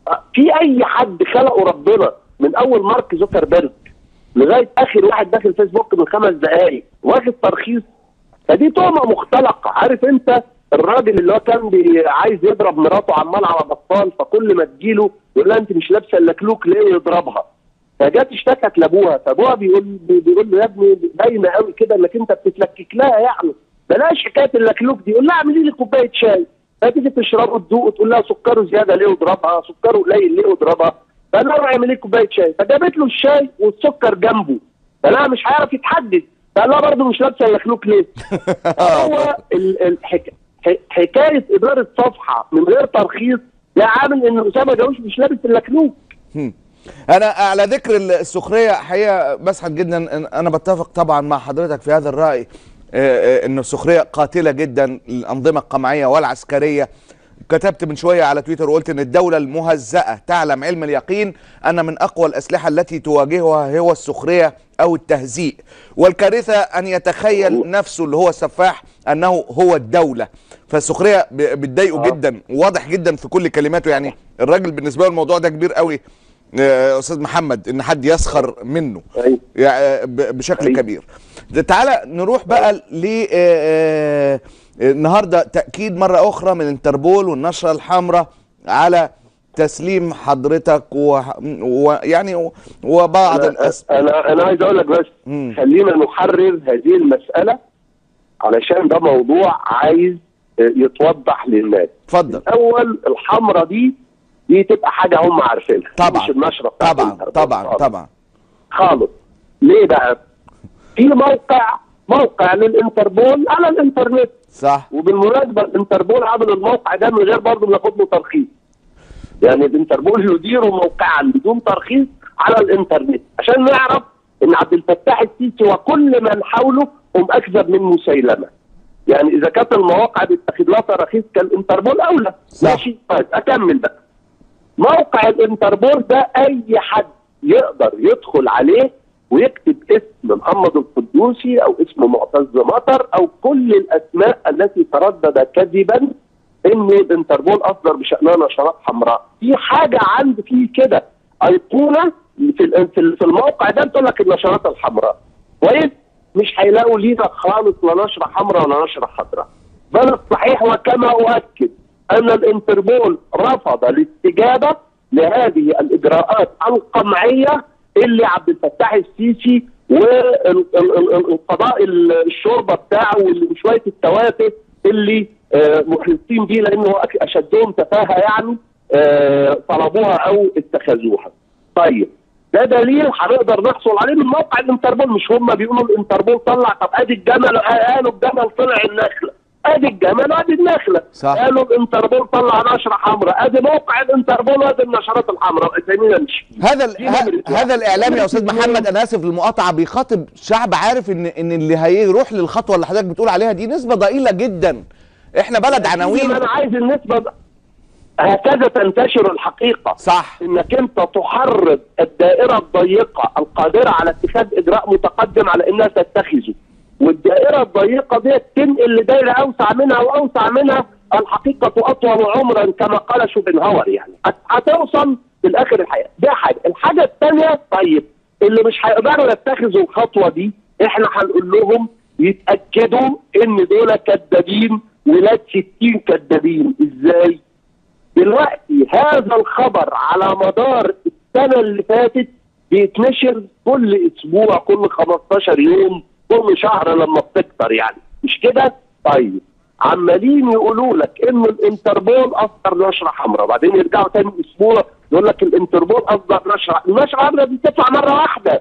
في اي حد خلقه ربنا من اول مارك زوكربيرج لغايه اخر واحد داخل فيسبوك من خمس دقائق واخد ترخيص فدي تهمه مختلقه عارف انت الراجل اللي هو كان بي- عايز يضرب مراته عمال على بطال فكل ما تجيله يقول لها انت مش لابسه اللكلوك ليه يضربها فجت اشتكت لابوها فابوها بيقول بي- بيقول له يا ابني باينه قوي كده انك انت بتتلكك لها يعني بلاش حكايه اللكلوك دي يقول لها اعملي لي كوبايه شاي فتيجي تشربه تدوق وتقول لها سكره زياده ليه واضربها سكره قليل ليه واضربها فقال لها روح اعملي لي كوبايه شاي فجابت له الشاي والسكر جنبه فلا مش هيعرف يتحدد فقال لها برضه مش لابسه اللكلوك ليه هو ال- الحك... ح- حكايه اداره صفحه من غير ترخيص ده عامل ان اسامه جاوش مش لابس اللكلوك انا على ذكر السخريه حقيقه بسعد جدا إن انا بتفق طبعا مع حضرتك في هذا الراي آه، آه، ان السخريه قاتله جدا للانظمه القمعيه والعسكريه كتبت من شويه على تويتر وقلت ان الدوله المهزأه تعلم علم اليقين ان من اقوى الاسلحه التي تواجهها هو السخريه او التهزيء والكارثه ان يتخيل نفسه اللي هو السفاح انه هو الدوله فالسخريه ب- بتضايقه آه. جدا واضح جدا في كل كلماته يعني الراجل بالنسبه له الموضوع ده كبير قوي آه، استاذ محمد ان حد يسخر منه أيوة. يعني ب- بشكل أيوة. كبير ده تعالى نروح بقى ل آه، آه، النهارده تاكيد مره اخرى من انتربول والنشره الحمراء على تسليم حضرتك ويعني و يعني وبعض انا الأس... انا, أنا عايز اقول لك بس مم. خلينا نحرر هذه المساله علشان ده موضوع عايز يتوضح للناس اتفضل اول الحمرة دي دي تبقى حاجه هم عارفينها طبعا مش النشره بتاعت طبعا الإنترنت طبعا خالص. طبعا خالص ليه بقى؟ في موقع موقع للانتربول على الانترنت صح وبالمناسبه الانتربول عمل الموقع ده من غير برضه ما ياخد له ترخيص يعني الانتربول يدير موقعا بدون ترخيص على الانترنت عشان نعرف ان عبد الفتاح السيسي وكل من حوله هم اكذب من مسيلمه يعني اذا كانت المواقع بتاخد لها تراخيص كان الانتربول اولى صح. ماشي طيب اكمل بقى موقع الانتربول ده اي حد يقدر يدخل عليه ويكتب اسم محمد القدوسي او اسم معتز مطر او كل الاسماء التي تردد كذبا ان الانتربول اصدر بشانها نشرات حمراء في حاجه عند في كده ايقونه في ال- في ال- في الموقع ده بتقول لك النشرات الحمراء كويس مش هيلاقوا لينا خالص لا نشره حمراء ولا نشره خضراء بل الصحيح وكما اؤكد ان الانتربول رفض الاستجابه لهذه الاجراءات القمعيه اللي عبد الفتاح السيسي والقضاء الشوربه بتاعه واللي- وشويه التوافه اللي آه، محرصين بيه لانه أك- اشدهم تفاهه يعني آه، طلبوها او اتخذوها. طيب ده دليل هنقدر نحصل عليه من موقع الانتربول مش هم بيقولوا الانتربول طلع طب ادي الجمل قالوا الجمل طلع النخله ادي الجمل وادي النخله صح. قالوا الانتربول طلع نشره حمراء ادي موقع الانتربول وادي النشرات الحمراء اسامينا نمشي هذا ال- دي ه- نمرة واحد. هذا الاعلام يا نمرة استاذ اتنين. محمد انا اسف للمقاطعه بيخاطب شعب عارف ان ان اللي هيروح للخطوه اللي حضرتك بتقول عليها دي نسبه ضئيله جدا احنا بلد عناوين انا عايز النسبه ده. هكذا تنتشر الحقيقه صح انك انت تحرض الدائره الضيقه القادره على اتخاذ اجراء متقدم على انها تتخذه والدائره الضيقه دي تنقل لدائره اوسع منها واوسع منها الحقيقه اطول عمرا كما قال شوبنهاور يعني هت- هتوصل في الاخر الحياه ده حاجه الحاجه الثانيه طيب اللي مش هيقدروا يتخذوا الخطوه دي احنا هنقول لهم يتاكدوا ان دول كذابين ولاد 60 كذابين ازاي؟ دلوقتي هذا الخبر على مدار السنة اللي فاتت بيتنشر كل اسبوع كل 15 يوم كل شهر لما بتكتر يعني مش كده؟ طيب عمالين يقولوا لك ان الانتربول اصدر نشره حمراء وبعدين يرجعوا تاني اسبوع يقول لك الانتربول اصدر نشره النشره الحمراء دي تطلع مره واحده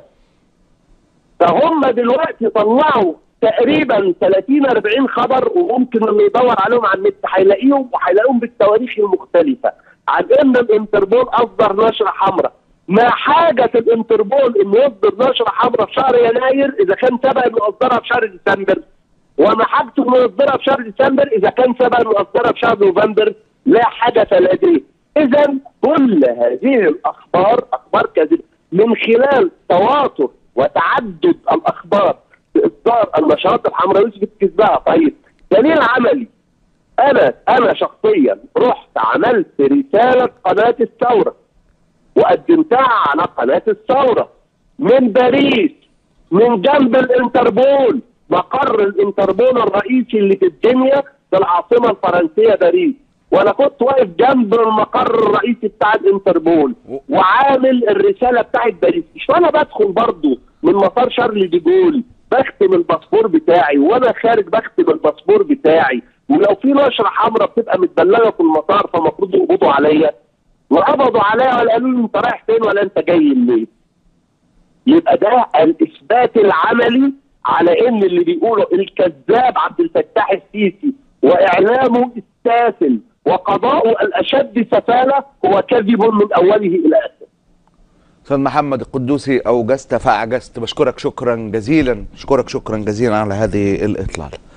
فهم دلوقتي طلعوا تقريبا 30 40 خبر وممكن اللي يدور عليهم على النت هيلاقيهم وهيلاقيهم بالتواريخ المختلفه عن ان الانتربول اصدر نشره حمراء ما حاجه الانتربول انه يصدر نشره حمراء في شهر يناير اذا كان سبق انه يصدرها في شهر ديسمبر وما حاجته انه يصدرها في شهر ديسمبر اذا كان سبق انه يصدرها في شهر نوفمبر لا حدث لديه اذا كل هذه الاخبار اخبار كاذبه من خلال تواتر وتعدد الاخبار في اصدار النشرات الحمراء يثبت كذبها طيب دليل عملي انا انا شخصيا رحت عملت رساله قناه الثوره وقدمتها على قناه الثوره من باريس من جنب الانتربول مقر الانتربول الرئيسي اللي في الدنيا في العاصمه الفرنسيه باريس وانا كنت واقف جنب المقر الرئيسي بتاع الانتربول وعامل الرساله بتاعت باريس مش وانا بدخل برضو من مطار شارل دي جول بختم الباسبور بتاعي وانا خارج بختم الباسبور بتاعي ولو في نشره حمراء بتبقى متبلغه في المطار فالمفروض يقبضوا عليا وقبضوا عليا ولا قالوا لي انت رايح فين ولا انت جاي منين يبقى ده الاثبات العملي على ان اللي بيقوله الكذاب عبد الفتاح السيسي واعلامه السافل وقضاؤه الاشد سفاله هو كذب من اوله الى اخره. استاذ محمد القدوسي اوجزت فاعجزت بشكرك شكرا جزيلا اشكرك شكرا جزيلا على هذه الاطلاله